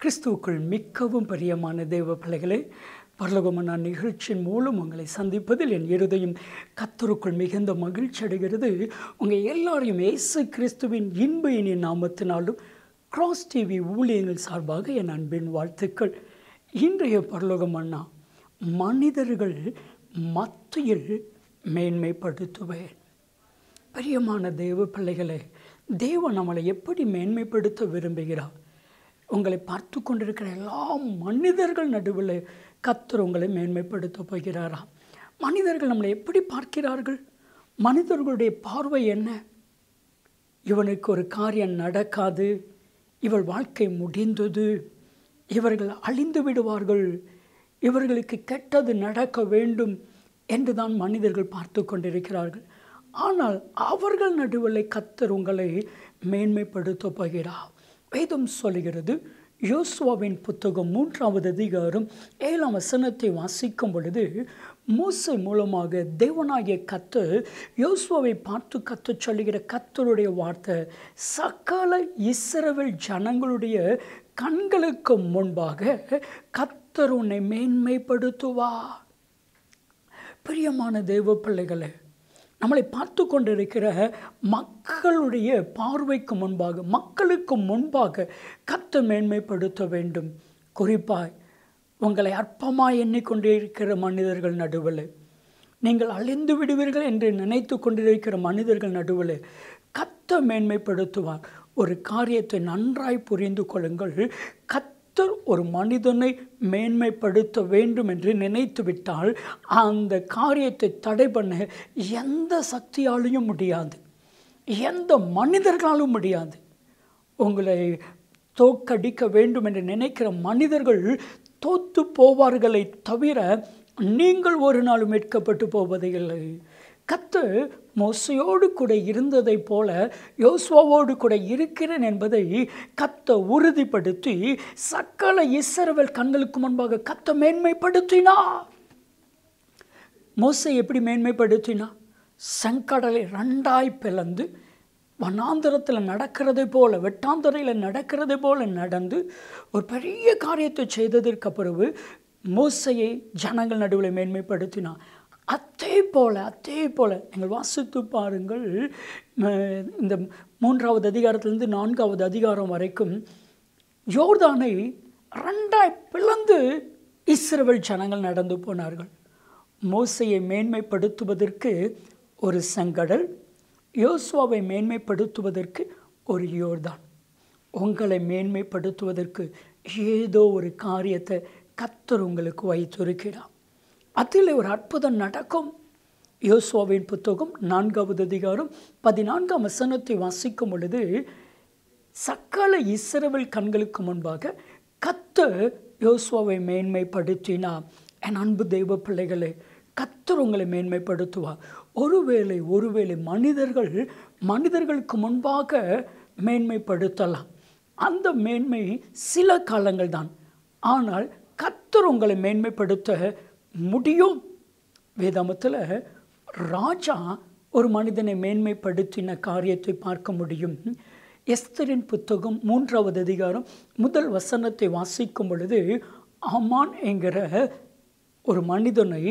கிறிஸ்துவுக்குள் மிக்கவும் பிரியமான தேவ பிள்ளைகளே பரலோகமான நிகழ்ச்சியின் மூலம் உங்களை சந்திப்பதில் என் இருதயம் கத்தருக்குள் மிகுந்த மகிழ்ச்சி அடைகிறது உங்கள் எல்லாரையும் இயேசு கிறிஸ்துவின் இன்ப இனி நாமத்தினாலும் கிராஸ் டிவி ஊழியங்கள் சார்பாக என் அன்பின் வாழ்த்துக்கள் இன்றைய பரலோகம் அண்ணா மனிதர்கள் மத்தியில் மேன்மைப்படுத்துவேன் பிரியமான தேவ பிள்ளைகளே தேவன் நம்மளை எப்படி மேன்மைப்படுத்த விரும்புகிறார் உங்களை பார்த்து கொண்டிருக்கிற எல்லா மனிதர்கள் நடுவில் கத்தர் உங்களை மேன்மைப்படுத்த போகிறாரா மனிதர்கள் நம்மளை எப்படி பார்க்கிறார்கள் மனிதர்களுடைய பார்வை என்ன இவனுக்கு ஒரு காரியம் நடக்காது இவள் வாழ்க்கை முடிந்தது இவர்கள் அழிந்து விடுவார்கள் இவர்களுக்கு கெட்டது நடக்க வேண்டும் என்று தான் மனிதர்கள் பார்த்து கொண்டிருக்கிறார்கள் ஆனால் அவர்கள் நடுவில் கத்தர் உங்களை மேன்மைப்படுத்த போகிறார் வேதம் சொல்கிறது யோசுவாவின் புத்தகம் மூன்றாவது அதிகாரம் ஏழாம் வசனத்தை வாசிக்கும் பொழுது மூசை மூலமாக தேவனாகிய கத்து யோசுவாவை பார்த்து கத்து சொல்லுகிற கத்தருடைய வார்த்தை சகல இஸ்ரவேல் ஜனங்களுடைய கண்களுக்கு முன்பாக கத்தர் உன்னை மேன்மைப்படுத்துவார் பிரியமான தேவ பிள்ளைகளே நம்மளை பார்த்து கொண்டிருக்கிற மக்களுடைய பார்வைக்கு முன்பாக மக்களுக்கு முன்பாக கத்த மேன்மைப்படுத்த வேண்டும் குறிப்பாய் உங்களை அற்பமாக எண்ணிக்கொண்டிருக்கிற மனிதர்கள் நடுவில் நீங்கள் அழிந்து விடுவீர்கள் என்று நினைத்து கொண்டிருக்கிற மனிதர்கள் நடுவில் கத்த மேன்மைப்படுத்துவார் ஒரு காரியத்தை நன்றாய் புரிந்து கொள்ளுங்கள் கத்தர் ஒரு மனிதனை மேன்மைப்படுத்த வேண்டும் என்று நினைத்து விட்டால் அந்த காரியத்தை தடை பண்ண எந்த சக்தியாலையும் முடியாது எந்த மனிதர்களாலும் முடியாது உங்களை தோக்கடிக்க வேண்டும் என்று நினைக்கிற மனிதர்கள் தோத்து போவார்களை தவிர நீங்கள் ஒரு நாள் மீட்கப்பட்டு போவதே இல்லை கத்து மோசையோடு கூட இருந்ததை போல யோசுவாவோடு கூட இருக்கிறேன் என்பதை கத்த உறுதிப்படுத்தி சக்கல இஸ்ரவேல் கண்களுக்கு முன்பாக கத்த மேன்மைப்படுத்தினா மோசை எப்படி மேன்மைப்படுத்தினா செங்கடலை ரெண்டாய் பிளந்து வனாந்தரத்தில் நடக்கிறதை போல வெட்டாந்தரையில் நடக்கிறதை போல நடந்து ஒரு பெரிய காரியத்தை செய்ததற்கு பிறகு மோசையை ஜனங்கள் நடுவில் மேன்மைப்படுத்தினான் அதே போல் அதே போல் நீங்கள் வாசித்து பாருங்கள் இந்த மூன்றாவது அதிகாரத்திலிருந்து நான்காவது அதிகாரம் வரைக்கும் யோர்தானை ரெண்டாய் பிளந்து இஸ்ரவேல் ஜனங்கள் நடந்து போனார்கள் மோசையை மேன்மைப்படுத்துவதற்கு ஒரு செங்கடல் யோசுவாவை மேன்மைப்படுத்துவதற்கு ஒரு யோர்தான் உங்களை மேன்மைப்படுத்துவதற்கு ஏதோ ஒரு காரியத்தை கத்தர் உங்களுக்கு வைத்திருக்கிறார் அதில் ஒரு அற்புதம் நடக்கும் யோசுவாவின் புத்தகம் நான்காவது அதிகாரம் பதினான்காம் வசனத்தை வாசிக்கும் பொழுது சக்கல இஸ்ரவேல் கண்களுக்கு முன்பாக கத்து யோசுவாவை மேன்மைப்படுத்தினார் என் அன்பு தெய்வ பிள்ளைகளே கத்தர் உங்களை மேன்மைப்படுத்துவார் ஒருவேளை ஒருவேளை மனிதர்கள் மனிதர்களுக்கு முன்பாக மேன்மைப்படுத்தலாம் அந்த மேன்மை சில காலங்கள் தான் ஆனால் கத்தர் உங்களை மேன்மைப்படுத்த முடியும் வேதாமத்தில் ராஜா ஒரு மனிதனை மேன்மைப்படுத்தின காரியத்தை பார்க்க முடியும் எஸ்தரின் புத்தகம் மூன்றாவது அதிகாரம் முதல் வசனத்தை வாசிக்கும் பொழுது அமான் என்கிற ஒரு மனிதனை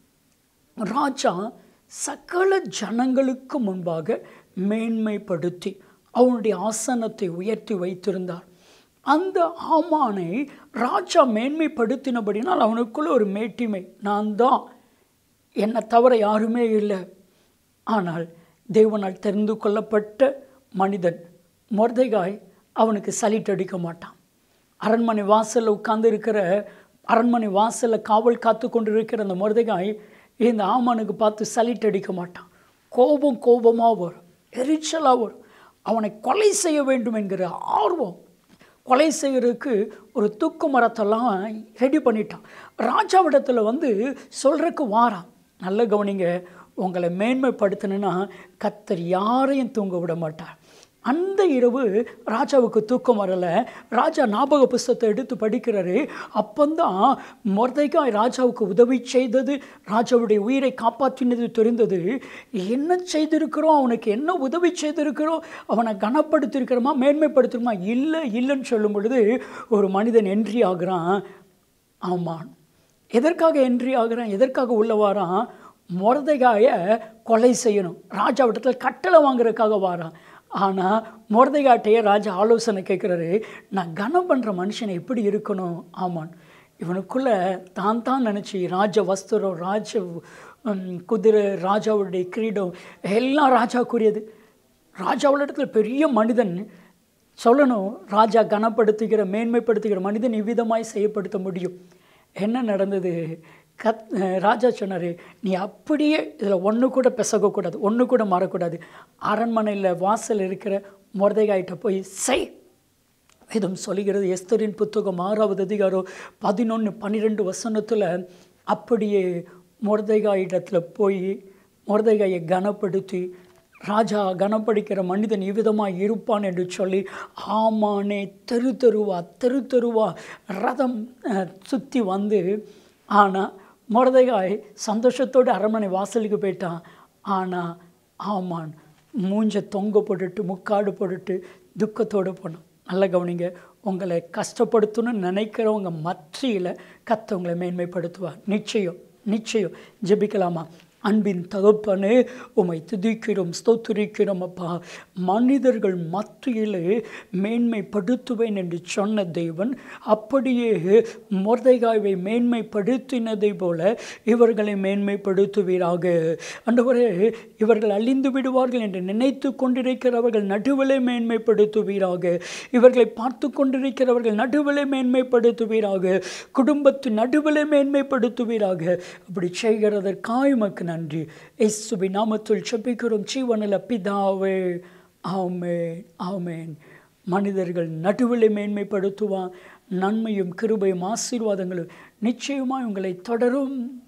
ராஜா சகல ஜனங்களுக்கு முன்பாக மேன்மைப்படுத்தி அவனுடைய ஆசனத்தை உயர்த்தி வைத்திருந்தார் அந்த ஆமானை ராஜா மேன்மைப்படுத்தினபடினால் அவனுக்குள்ள ஒரு மேட்டிமை நான் தான் என்னை தவிர யாருமே இல்லை ஆனால் தேவனால் தெரிந்து கொள்ளப்பட்ட மனிதன் மொர்தைகாய் அவனுக்கு சலிட் அடிக்க மாட்டான் அரண்மனை வாசலில் உட்கார்ந்து இருக்கிற அரண்மனை வாசலில் காவல் காத்து கொண்டு இருக்கிற அந்த மொர்தைகாய் இந்த ஆமானுக்கு பார்த்து சலிட் அடிக்க மாட்டான் கோபம் கோபமாக வரும் எரிச்சலாக வரும் அவனை கொலை செய்ய வேண்டும் என்கிற ஆர்வம் கொலை செய்கிறதுக்கு ஒரு தூக்கு மரத்தெல்லாம் ரெடி பண்ணிட்டான் ராஜாவிடத்தில் வந்து சொல்கிறதுக்கு வாரான் நல்ல கவனிங்க உங்களை மேன்மைப்படுத்தணுன்னா கத்தர் யாரையும் தூங்க விட மாட்டார் அந்த இரவு ராஜாவுக்கு தூக்கம் வரல ராஜா ஞாபக புஸ்தத்தை எடுத்து படிக்கிறாரு அப்பந்தான் மொர்தைக்காய் ராஜாவுக்கு உதவி செய்தது ராஜாவுடைய உயிரை காப்பாற்றினது தெரிந்தது என்ன செய்திருக்கிறோம் அவனுக்கு என்ன உதவி செய்திருக்கிறோம் அவனை கனப்படுத்திருக்கிறோமா மேன்மைப்படுத்திருமா இல்லை இல்லைன்னு சொல்லும் பொழுது ஒரு மனிதன் என்ட்ரி ஆகுறான் ஆமான் எதற்காக என்ட்ரி ஆகுறான் எதற்காக உள்ள வாரான் மொரதைகாயை கொலை செய்யணும் ராஜாவிடத்தில் கட்டளை வாங்குறதுக்காக வாரான் ஆனால் மொரதைகாட்டையே ராஜா ஆலோசனை கேட்குறாரு நான் கனம் பண்ணுற மனுஷனை எப்படி இருக்கணும் ஆமான் இவனுக்குள்ளே தான் தான் நினச்சி ராஜ வஸ்திரம் ராஜ ம், குதிரை ராஜாவுடைய கிரீடம் எல்லாம் ராஜாக்குரியது ராஜாவோட பெரிய மனிதன் சொல்லணும் ராஜா கனப்படுத்துகிற மேன்மைப்படுத்துகிற மனிதன் இவ்விதமாய் செய்யப்படுத்த முடியும் என்ன நடந்தது கத் ராஜா சொன்னார் நீ அப்படியே இதில் ஒன்று கூட பிசகக்கூடாது ஒன்று கூட மாறக்கூடாது அரண்மனையில் வாசல் இருக்கிற முரதைகாயிட்ட போய் செய் வேதம் சொல்லுகிறது எஸ்தரின் புத்தகம் ஆறாவது அதிகாரம் பதினொன்று பன்னிரெண்டு வசனத்தில் அப்படியே முரதைகாயிடத்தில் போய் முரதைகாயை கனப்படுத்தி ராஜா கனப்படுக்கிற மனிதன் இவ்விதமாக இருப்பான் என்று சொல்லி ஆமானே தெரு தெருவா தெரு தெருவா ரதம் சுற்றி வந்து ஆனால் முரதைகாய் சந்தோஷத்தோடு அரண்மனை வாசலுக்கு போயிட்டான் ஆனால் ஆமான் மூஞ்ச தொங்க போட்டுட்டு முக்காடு போட்டுட்டு துக்கத்தோடு போனான் நல்ல கவனிங்க உங்களை கஷ்டப்படுத்தணும்னு நினைக்கிறவங்க மற்றியில் கத்தவங்களை மேன்மைப்படுத்துவார் நிச்சயம் நிச்சயம் ஜெபிக்கலாமா அன்பின் தகப்பனே உமை துதிக்கிறோம் ஸ்தோத்திரிக்கிறோம் அப்பா மனிதர்கள் மத்தியிலே மேன்மைப்படுத்துவேன் என்று சொன்ன தேவன் அப்படியே மொர்தைகாய்வை மேன்மைப்படுத்தினதை போல இவர்களை மேன்மைப்படுத்துவீராக அண்டவரே இவர்கள் அழிந்து விடுவார்கள் என்று நினைத்து கொண்டிருக்கிறவர்கள் நடுவிலே மேன்மைப்படுத்துவீராக இவர்களை பார்த்து கொண்டிருக்கிறவர்கள் நடுவிலே மேன்மைப்படுத்துவீராக குடும்பத்தின் நடுவிலே மேன்மைப்படுத்துவீராக அப்படி செய்கிறதற்காய் உமக்கு நன்றி இயேசுவி நாமத்தில் செபிக்கிறோம் ஜீவனில் பிதாவே ஆமேன் ஆமேன் மனிதர்கள் நடுவிலே மேன்மைப்படுத்துவான் நன்மையும் கிருபையும் ஆசீர்வாதங்களும் நிச்சயமாக உங்களை தொடரும்